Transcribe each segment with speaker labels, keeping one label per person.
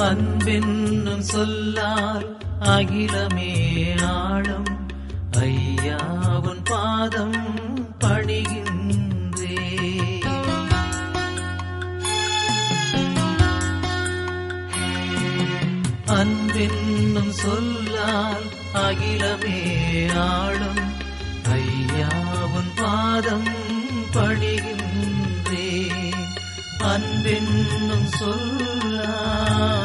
Speaker 1: அன்பென்னும் சொல்லால் அகிலமே ஆழம் ஐயாவன் பாதம் பணிகின்றே அன்பென்னும் சொல்லால் அகிலமே ஆழம் ஐயாவன் பாதம் பணிகின்றே அன்பென்னும் சொல்லால்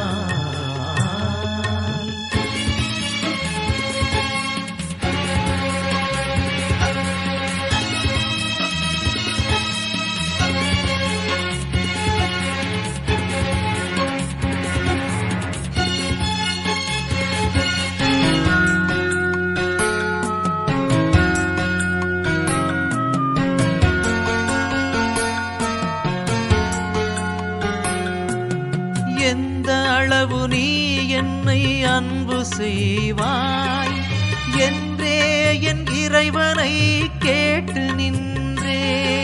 Speaker 1: எந்த அளவு நீ என்னை அன்பு செய்வாய் என்றே என் இறைவனை கேட்டு நின்றே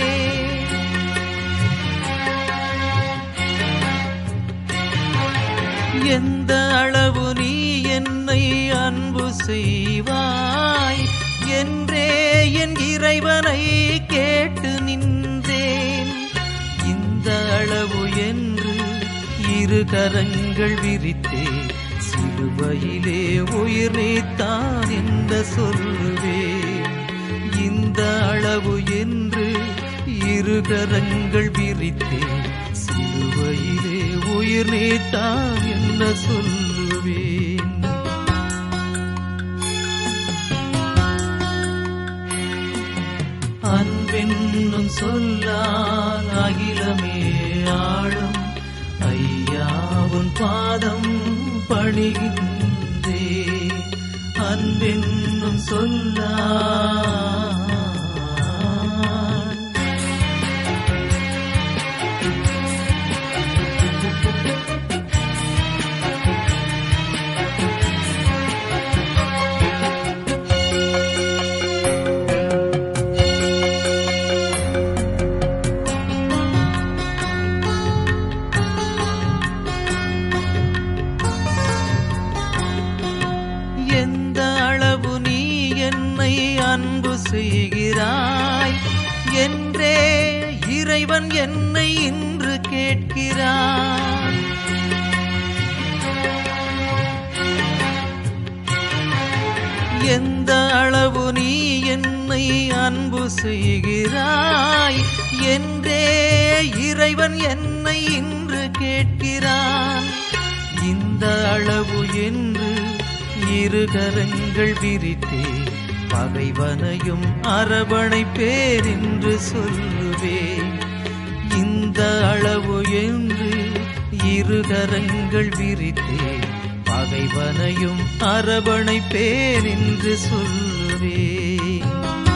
Speaker 1: எந்த அளவு நீ என்னை அன்பு செய்வாய் என்றே என் இறைவனை கேட்டு நின்றேன் இந்த அளவு என்று இரு கரங்கள் விரித்தே சிலுவையிலே உயிர் நீத்தான் என்ற சொல்லுவேன் இந்த அளவு என்று இரு கரங்கள் விரித்தே சிலுவையிலே உயிர் நீத்தான் என்ன சொல்லுவேன் அன்பென்னும் சொல்லால் அகிலமே ஆழம் ஐயாவுன் பாதம் பணிகின்றே அன்பென்னும் சொல்லால் எந்த அளவு நீ என்னை அன்பு செய்கிறாய் என்றே இறைவன் என்னை இன்று கேட்கிறான் எந்த அளவு நீ என்னை அன்பு செய்கிறாய் என்றே இறைவன் என்னை இன்று கேட்கிறான் இந்த அளவு என்று இரு கரங்கள் விரித்தே பகைவனையும் அரவணை பேர் என்று சொல்லுவேன் இந்த அளவு என்று இரு கரங்கள் விரித்தே பகைவனையும் அரவணை பேர் என்று சொல்லுவேன்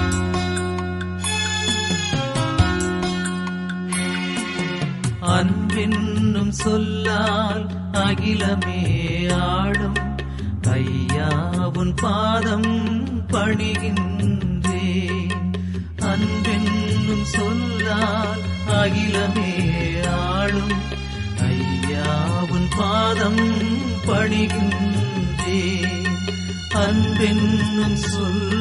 Speaker 1: அன்பென்னும் சொல்லால் அகிலமே ஆடும் ஐயாவுன் பாதம் பணிகின்றேன் அன்பென்னும் சொல்லால் அகிலமே ஆளும் ஐயாவுன் பாதம் பணிகின்றேன் அன்பென்னும் சொல்